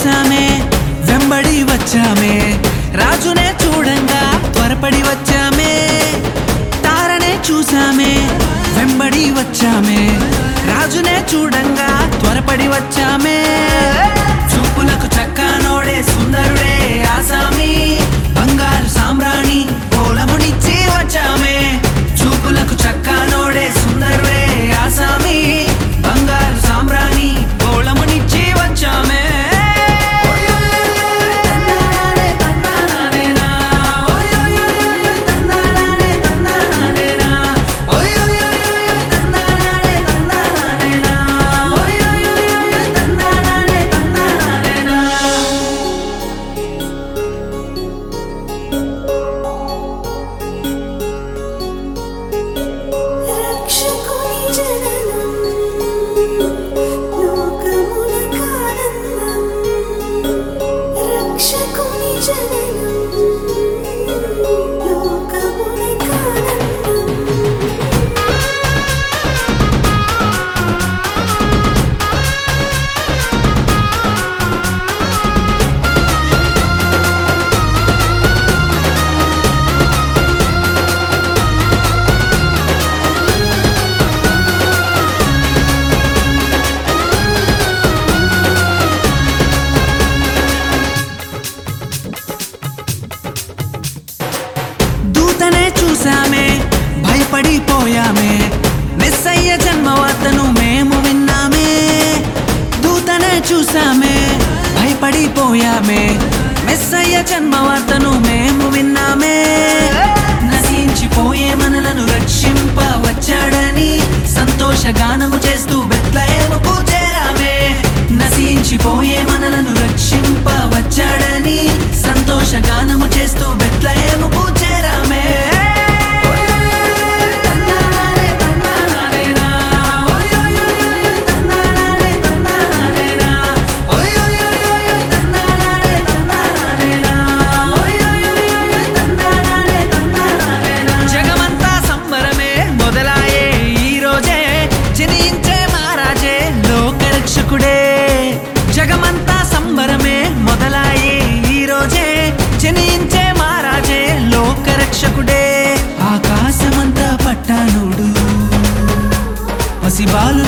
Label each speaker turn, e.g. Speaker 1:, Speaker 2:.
Speaker 1: చూసామే వెంబడి వచ్చామే రాజునే చూడంగా త్వరపడి వచ్చామే తారనే చూసామే వెంబడి వచ్చామే రాజునే చూడంగా త్వరపడి వచ్చామే చూపులకు చక్కానోడే సుందరుడే ఆసామి బంగారు సామ్రాణి పోలమునిచ్చి వచ్చామే చూపులకు చక్కానోడే సుందరుడే ఆసామి బంగారు సామ్రాణి పోలమునిచ్చి వచ్చామే
Speaker 2: రక్షకుని జననం లోకముల కారణం రక్షకుని జననం లోకముల కారణం
Speaker 1: దూతనే చూసామే భయపడిపోయామే మెస్సయ్య జన్మ వార్తను మేము విన్నామే దూతనే చూసామే భయపడిపోయామే మెస్సయ్య జన్మ వార్తను మేము విన్నామే నశించిపోయే మనలను రక్షింప వచ్చాడని సంతోష గానము చేస్తూ బెత్లహేముకు చేరామే నశించిపోయే మనలను రక్షింప వచ్చాడని సంతోష గానము చేస్తూ బెత్లహేముకు చేరామే జగమంతా సంబరమే మొదలాయే ఈ రోజే జనించే మహారాజే లోకరక్షకుడే జగమంతా సంబరమే మొదలాయే ఈ రోజే జనించే మహారాజే లోకరక్షకుడే ఆకాశమంతా పట్టానుడు పసిబాలు